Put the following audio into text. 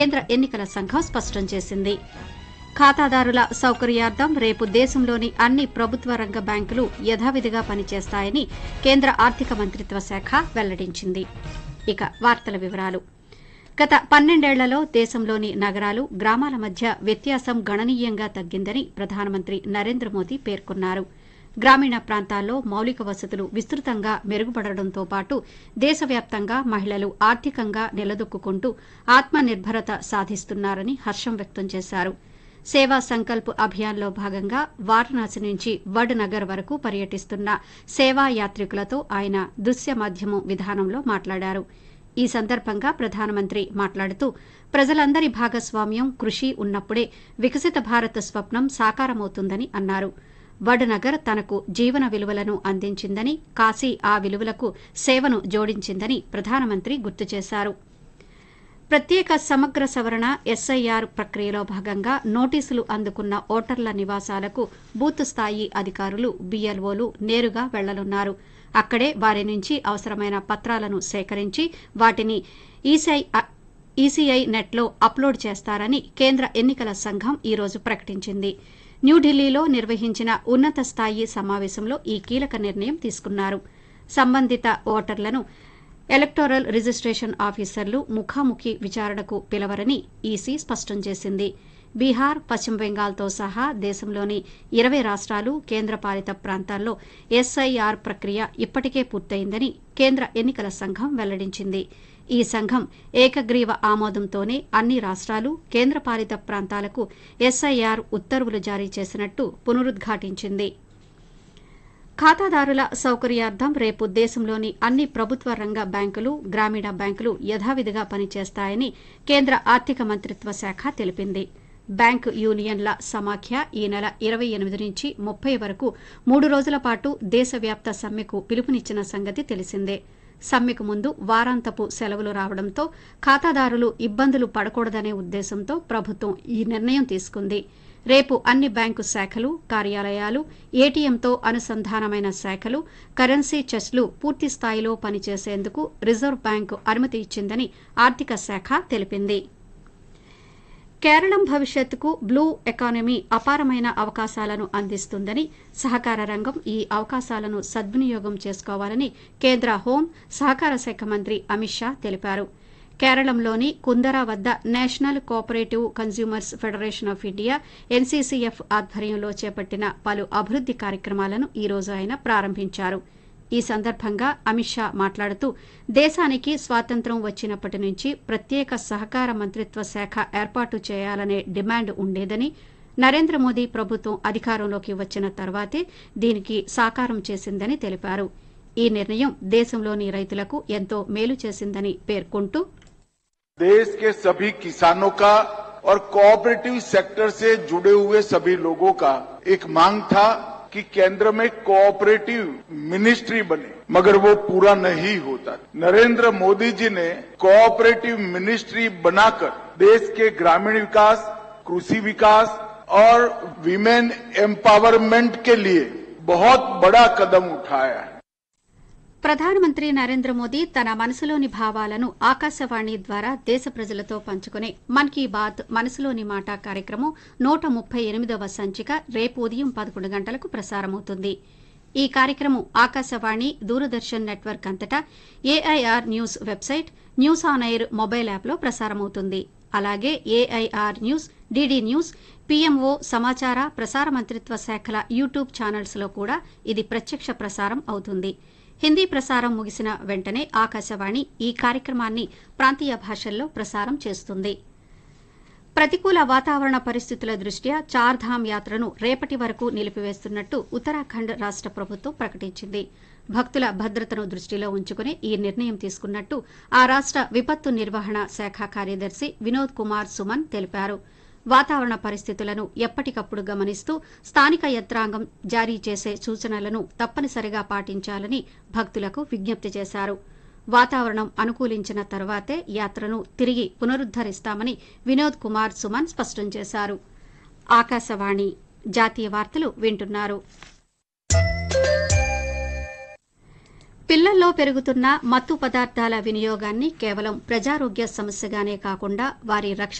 కేంద్ర ఎన్నికల సంఘం స్పష్టం చేసింది ఖాతాదారుల సౌకర్యార్థం రేపు దేశంలోని అన్ని ప్రభుత్వ రంగ బ్యాంకులు యథావిధిగా పనిచేస్తాయని కేంద్ర ఆర్థిక మంత్రిత్వ శాఖ వెల్లడించింది ఇక వార్తల వివరాలు గత పన్నెండేళ్లలో దేశంలోని నగరాలు గ్రామాల మధ్య వ్యత్యాసం గణనీయంగా తగ్గిందని ప్రధానమంత్రి నరేంద్ర మోదీ పేర్కొన్నారు గ్రామీణ ప్రాంతాల్లో మౌలిక వసతులు విస్తృతంగా మెరుగుపడడంతో పాటు దేశవ్యాప్తంగా మహిళలు ఆర్థికంగా నిలదొక్కుంటూ ఆత్మనిర్భరత సాధిస్తున్నారని హర్షం వ్యక్తం చేశారు సేవా సంకల్ప్ అభియాన్లో భాగంగా వారణాసి నుంచి వడ్ నగర్ వరకు పర్యటిస్తున్న సేవా యాత్రికులతో ఆయన దృశ్య మాధ్యమం విధానంలో మాట్లాడారు ఈ సందర్భంగా ప్రధానమంత్రి మాట్లాడుతూ ప్రజలందరి భాగస్వామ్యం కృషి ఉన్నప్పుడే వికసిత భారత్ స్వప్నం సాకారమవుతుందని అన్నారు వడ్నగర్ తనకు జీవన విలువలను అందించిందని కాశీ ఆ విలువలకు సేవను జోడించిందని ప్రధానమంత్రి గుర్తు చేశారు ప్రత్యేక సమగ్ర సవరణ ఎస్ఐఆర్ ప్రక్రియలో భాగంగా నోటీసులు అందుకున్న ఓటర్ల నివాసాలకు బూత్ స్థాయి అధికారులు బీఎల్ఓలు నేరుగా వెళ్లనున్నారు అక్కడే వారి నుంచి అవసరమైన పత్రాలను సేకరించి వాటిని ఈసీఐ ఈసీఐ నెట్లో అప్లోడ్ చేస్తారని కేంద్ర ఎన్నికల సంఘం ఈ రోజు ప్రకటించింది న్యూఢిల్లీలో నిర్వహించిన ఉన్నత స్థాయి సమావేశంలో ఈ కీలక నిర్ణయం తీసుకున్నారు సంబంధిత ఓటర్లను ఎలక్టోరల్ రిజిస్టేషన్ ఆఫీసర్లు ముఖాముఖి విచారణకు పిలవరని ఈసీ స్పష్టం చేసింది బీహార్ పశ్చిమ బెంగాల్తో సహా దేశంలోని ఇరవై రాష్ట్రాలు కేంద్రపాలిత ప్రాంతాల్లో ఎస్ఐఆర్ ప్రక్రియ ఇప్పటికే పూర్తయిందని కేంద్ర ఎన్నికల సంఘం వెల్లడించింది ఈ సంఘం ఏకగ్రీవ ఆమోదంతోనే అన్ని రాష్ట్రాలు కేంద్రపాలిత ప్రాంతాలకు ఎస్ఐఆర్ ఉత్తర్వులు జారీ చేసినట్టు పునరుద్ఘాటించింది ఖాతాదారుల సౌకర్యార్థం రేపు దేశంలోని అన్ని ప్రభుత్వ రంగ బ్యాంకులు గ్రామీణ బ్యాంకులు యథావిధిగా పనిచేస్తాయని కేంద్ర ఆర్థిక మంత్రిత్వ శాఖ తెలిపింది బ్యాంకు యూనియన్ల సమాఖ్య ఈ నెల ఇరవై ఎనిమిది నుంచి ముప్పై వరకు మూడు రోజుల పాటు దేశవ్యాప్త సమ్మెకు పిలుపునిచ్చిన సంగతి తెలిసిందే సమ్మెకు ముందు వారాంతపు సెలవులు రావడంతో ఖాతాదారులు ఇబ్బందులు పడకూడదనే ఉద్దేశంతో ప్రభుత్వం ఈ నిర్ణయం తీసుకుంది రేపు అన్ని బ్యాంకు శాఖలు కార్యాలయాలు ఏటీఎంతో అనుసంధానమైన శాఖలు కరెన్సీ చెస్లు పూర్తి స్థాయిలో పనిచేసేందుకు రిజర్వ్ బ్యాంకు అనుమతి ఇచ్చిందని ఆర్థిక శాఖ తెలిపింది కేరళం భవిష్యత్తుకు బ్లూ ఎకానమీ అపారమైన అవకాశాలను అందిస్తుందని సహకార రంగం ఈ అవకాశాలను సద్వినియోగం చేసుకోవాలని కేంద్ర హోం సహకార శాఖ మంత్రి అమిత్ షా తెలిపారు కేరళంలోని కుందరా వద్ద national cooperative consumers federation of India NCCF ఆధ్వర్యంలో చేపట్టిన పలు అభివృద్ది కార్యక్రమాలను ఈ రోజు ఆయన ప్రారంభించారు ఈ సందర్భంగా అమిత్ షా మాట్లాడుతూ దేశానికి స్వాతంత్ర్యం వచ్చినప్పటి నుంచి ప్రత్యేక సహకార మంత్రిత్వ శాఖ ఏర్పాటు చేయాలనే డిమాండ్ ఉండేదని నరేంద్ర మోదీ ప్రభుత్వం అధికారంలోకి వచ్చిన తర్వాతే దీనికి సాకారం చేసిందని తెలిపారు ఈ నిర్ణయం దేశంలోని రైతులకు ఎంతో మేలు చేసిందని పేర్కొంటూ देश के सभी किसानों का और कोऑपरेटिव सेक्टर से जुड़े हुए सभी लोगों का एक मांग था कि केंद्र में कोऑपरेटिव मिनिस्ट्री बने मगर वो पूरा नहीं होता नरेंद्र मोदी जी ने कोऑपरेटिव मिनिस्ट्री बनाकर देश के ग्रामीण विकास कृषि विकास और विमेन एम्पावरमेंट के लिए बहुत बड़ा कदम उठाया है ప్రధానమంత్రి నరేంద్ర మోదీ తన మనసులోని భావాలను ఆకాశవాణి ద్వారా దేశ ప్రజలతో పంచుకునే మన్ కీ బాత్ మనసులోని మాట కార్యక్రమం నూట ముప్పై ఎనిమిదవ సంచిక రేపు ఉదయం పదకొండు గంటలకు ప్రసారమవుతుంది ఈ కార్యక్రమం ఆకాశవాణి దూరదర్శన్ నెట్వర్క్ అంతటా AIR news website news on air mobile యాప్లో ప్రసారమవుతుంది అలాగే AIR news DD news PMO సమాచార ప్రసార మంత్రిత్వ శాఖల యూట్యూబ్ ఛానల్స్లో కూడా ఇది ప్రత్యక్ష ప్రసారం అవుతుంది హిందీ ప్రసారం ముగిసిన వెంటనే ఆకాశవాణి ఈ కార్యక్రమాన్ని ప్రాంతీయ భాషల్లో ప్రసారం చేస్తుంది ప్రతికూల వాతావరణ పరిస్థితుల దృష్ట్యా చార్ధామ్ యాత్రను రేపటి వరకు నిలిపివేస్తున్నట్టు ఉత్తరాఖండ్ రాష్ట ప్రభుత్వం ప్రకటించింది భక్తుల భద్రతను దృష్టిలో ఉంచుకుని ఈ నిర్ణయం తీసుకున్నట్టు ఆ రాష్ట విపత్తు నిర్వహణ శాఖ కార్యదర్శి వినోద్ కుమార్ సుమన్ తెలిపారు వాతావరణ పరిస్థితులను ఎప్పటికప్పుడు గమనిస్తూ స్థానిక యంత్రాంగం జారీ చేసే సూచనలను తప్పనిసరిగా పాటించాలని భక్తులకు విజ్ఞప్తి చేశారు వాతావరణం అనుకూలించిన తర్వాతే యాత్రను తిరిగి పునరుద్దరిస్తామని వినోద్ కుమార్ సుమన్ స్పష్టం చేశారు ఆకాశవాణి జాతీయ వార్తలు వింటున్నారు పిల్లల్లో పెరుగుతున్న మత్తు పదార్థాల వినియోగాన్ని కేవలం ప్రజారోగ్య సమస్యగానే కాకుండా వారి రక్షణ